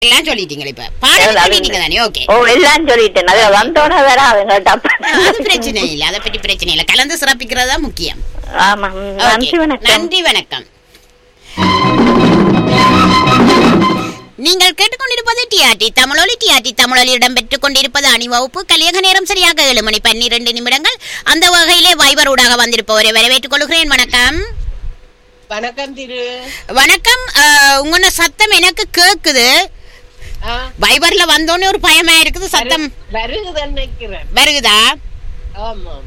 எல்லாம் சொல்லிட்டீங்களா இப்ப பாடம் சொல்லிட்டீங்க தானே ஓகே ஓ எல்லாம் சொல்லிட்டேன் அது வந்தோடனே வேற அவங்க டப்பு அது பிரச்சனை இல்லை அதை பற்றி பிரச்சனை இல்லை கலந்து சிறப்பிக்கிறது தான் முக்கியம் ஆமா ம், Okay. நன்றி வணக்கம் நன்றி வணக்கம் நீங்கள் கேட்டுக்கொண்டிருப்பது டிஆர்டி தமிழொலி டிஆர்டி தமிழொலி இடம்பெற்றுக் கொண்டிருப்பது அணிவகுப்பு கலியக நேரம் சரியாக ஏழு மணி பன்னிரண்டு நிமிடங்கள் அந்த வகையிலே வைபர் ஊடாக வந்திருப்பவரை வரவேற்றுக் கொள்கிறேன் வணக்கம் வணக்கம் திரு வணக்கம் அஹ், உங்களோட சத்தம் எனக்கு கேக்குது ஆ, வைபர்ல வந்தோடனே ஒரு பயமா இருக்குது சத்தம் வருகுதுன்னு நினைக்கிறேன் வருகுதா ஆமாம்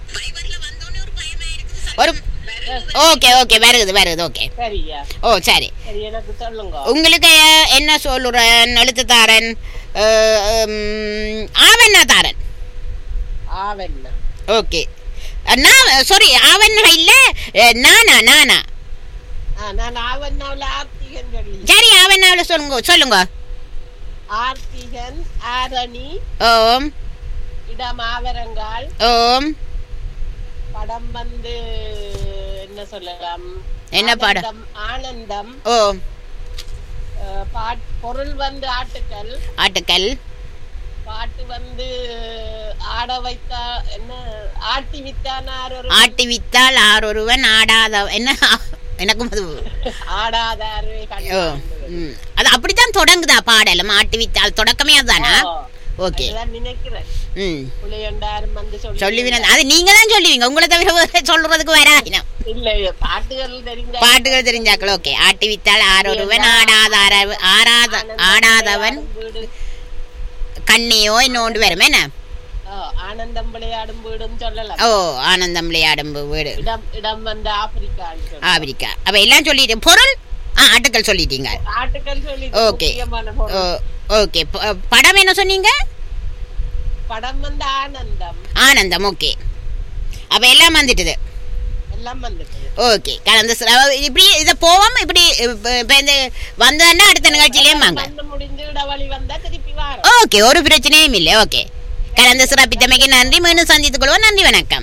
ஒரு ஓகே ஓகே வருகுது வருகுது ஓகே சரியா ஓ சரி சரி எனக்கு சொல்லுங்க உங்களுக்கு என்ன சொல்லுறேன் எழுத்துத்தாரன் அஹ், உம், ஆவண்ணா தாரன் ஆவண்ணா ஓகே நான் சாரி ஆவண்ணா இல்ல அஹ், நானா நானா ஆ, நான் ஆவண்ணாவில் ஆர்த்திகன் சொல்லி சரி ஆவண்ணாவில் சொல்லுங்க சொல்லுங்க ஆர்த்திகன் ஆரணி ஓம் இடம் ஆவரங்கால் ஓம் படம் வந்து என்ன சொல்லலாம் என்ன படம்? ஆனந்தம், ஆனந்தம் ஓம் அஹ், பாட் பொருள் வந்து ஆட்டுக்கள் ஆட்டுக்கல் பாட்டு வந்து ஆட வைத்தா என்ன ஆட்டி வித்தானார் ஒரு ஆட்டி வித்தால் ஆரொருவன் ஆடாத என்ன எனக்கும் அது ஆடாதாரு ஓ ம். அது அப்படித்தான் தொடங்குதா பாடலும் ஆட்டி வித்தால் தொடக்கமே அதுதானா ஓகே அதுதான் நினைக்கிறேன் ம் புள்ளையண்டாரும் வந்து சொல்லி சொல்லுவீங்க அது நீங்க தான் சொல்லுவீங்க உங்களை தவிர வேற சொல்றதுக்கு வராதினம் இல்ல பாட்டுகள் தெரிஞ்ச பாட்டுகள் தெரிஞ்சாக்கள் ஓகே ஆட்டி வித்தால் ஆரொருவன் ஆடாத அரவு- ஆராத ஆடாதவன் வீடு கண்ணியோ இன்னொன்று வரும் என்ன ஓ, ஆனந்தம் விளையாடும் வீடும் சொல்லலாம் ஓ ஆனந்தம் விளையாடும் வீடு இடம் இடம் வந்து ஆப்பிரிக்கான்னு சொல்லலாம். ஆப்பிரிக்கா அப்ப எல்லாம் சொல்லிட்டு பொருள் ஆ ஆட்டுக்கள் சொல்லிட்டீங்க ஆட்டுக்கள் சொல்லி ஓகே முக்கியமான ஓ பொருள். ஓகே ப- படம் என்ன சொன்னீங்க படம் வந்து ஆனந்தம் ஆனந்தம் ஓகே அப்ப எல்லாம் வந்துட்டுது எல்லாம் வந்துட்டு ஓகே கலந்து சில- இப்படி இதை போவோம் இப்படி இப்ப இப்ப இந்த வந்தோன்னா அடுத்த நிகழ்ச்சியிலேயும் வாங்க வந்து முடிஞ்சு இடவழி வந்தா திருப்பி வாரம் ஓகே ஒரு பிரச்சனையும் இல்லை ஓகே கலந்து சிறப்பித்தமைக்கு நன்றி மீண்டும் சந்தித்துக் கொள்வோம் நன்றி வணக்கம்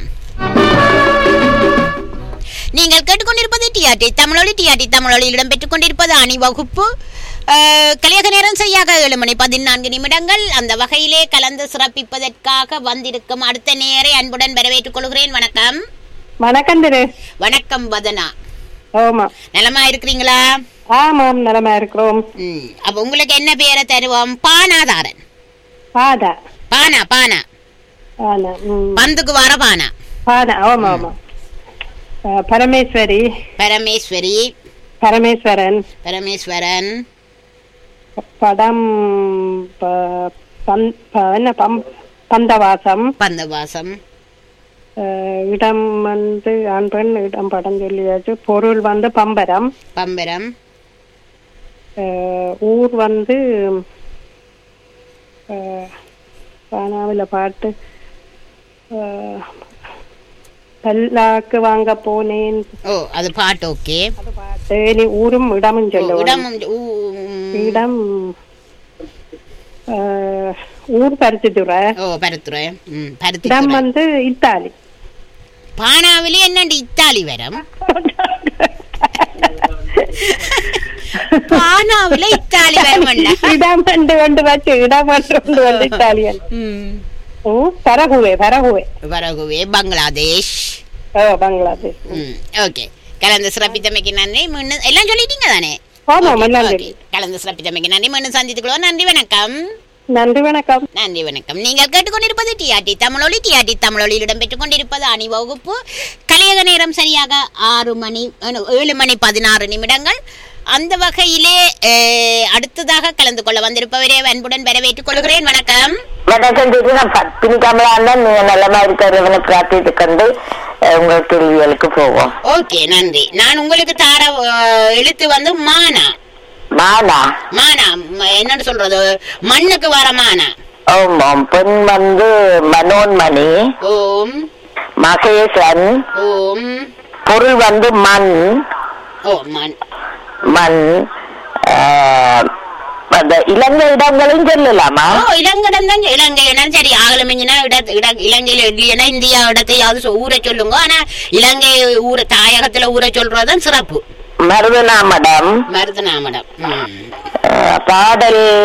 நீங்கள் கேட்டுக்கொண்டிருப்பது டிஆர்டி தமிழொலி டிஆர்டி தமிழொலியில் இடம்பெற்றுக் கொண்டிருப்பது அணிவகுப்பு அஹ், கலியக நேரம் சரியாக ஏழு மணி பதினான்கு நிமிடங்கள் அந்த வகையிலே கலந்து சிறப்பிப்பதற்காக வந்திருக்கும் அடுத்த நேரை அன்புடன் வரவேற்றுக் கொள்கிறேன் வணக்கம் வணக்கம் திரு வணக்கம் வதனா ஆமா நலமா இருக்கிறீங்களா ஆமாம் நலமா இருக்கிறோம் ம் அப்ப உங்களுக்கு என்ன பேரை தருவோம் பானாதாரன் பாதா பானா பானா ஆனா ம் பந்துக்கு வர பானா பாதா ஆமா ஆமா ஆ, பரமேஸ்வரி பரமேஸ்வரி பரமேஸ்வரன் பரமேஸ்வரன் படம் ப- பந்- ப- என்ன பம் பந்தவாசம் பந்தவாசம் ஆ, இடம் வந்து ஆண் பெண் இடம் படம் சொல்லியாச்சு பொருள் வந்து பம்பரம் பம்பரம் ஆ, ஊர் வந்து பானாவில் பாட்டு ஆ, பல்லாக்கு வாங்க போனேன் ஓ அது பாட்டு ஓகே அது பாட்டு நீ ஊரும் இடமும் சொல்லுவோம் இடம் ஊ- இடம் ஆ, ஊர் பருத்தித்துறை ஓ பருத்துறை ம் இடம் பருத்தி வந்து இத்தாலி பானாவிலே என்னண்டு இத்தாலி வரம் பானாவில இத்தாலி வரமல்ல இடம் வந்து கொண்டு வச்சு இடம் வந்து கொண்டு வந்து Italian hmm hmm, Paraguay Paraguay Uruguay Bangladesh oh Bangladesh hmm okay கலந்து சிறப்பித்தமைக்கு நன்றி மீண்டும் எல்லாம் சொல்லிட்டீங்க தானே ஆமாம் எல்லாம் ஓகே. தெரியும். கலந்து சிறப்பித்தமைக்கு நன்றி மீண்டும் சந்தித்துக்கொள்வோம் நன்றி வணக்கம் நன்றி வணக்கம் நன்றி வணக்கம் நீங்கள் கேட்டுக்கொண்டிருப்பது டிஆர்டி தமிழொலி டிஆர்டி தமிழொலியில் இடம்பெற்றுக் கொண்டிருப்பது அணிவகுப்பு கலியக நேரம் சரியாக ஆறு மணி அஹ், ஏழு மணி பதினாறு நிமிடங்கள் அந்த வகையிலே அஹ், அடுத்ததாக கலந்து கொள்ள வந்திருப்பவரே அன்புடன் வரவேற்றுக் கொள்கிறேன் வணக்கம் வணக்கம் திரு நான் பத்தினி கமலாந்தன் நீங்க நல்லமா இருக்கிறவனை பிரார்த்தித்து கண்டு அஹ், உங்கள் கேள்விகளுக்கு போவோம் ஓகே நன்றி நான் உங்களுக்கு தார அஹ், எழுத்து வந்து மானா மானா மானா ம- என்னன்னு சொல்றது மண்ணுக்கு வர மானா ஆமாம் பெண் வந்து மனோன்மணி ஓம் மகேசன் ஓம் பொருள் வந்து மண் ஓ மண் மண் ஆஹ், அந்த இலங்கை இடங்களையும் சொல்லலாமா ஓ இலங்கடம் தான் இலங்கை இடம் சரி ஆகலமிஞ்சினா இட இட இலங்கையில இல்லையா இந்தியா இடத்தையாவது சொ- ஊரை சொல்லுங்க ஆனா இலங்கை ஊர தாயகத்துல ஊரை சொல்றதுதான் சிறப்பு மருதனாமடம் மருதநாமடம் ம். அஹ், பாடல்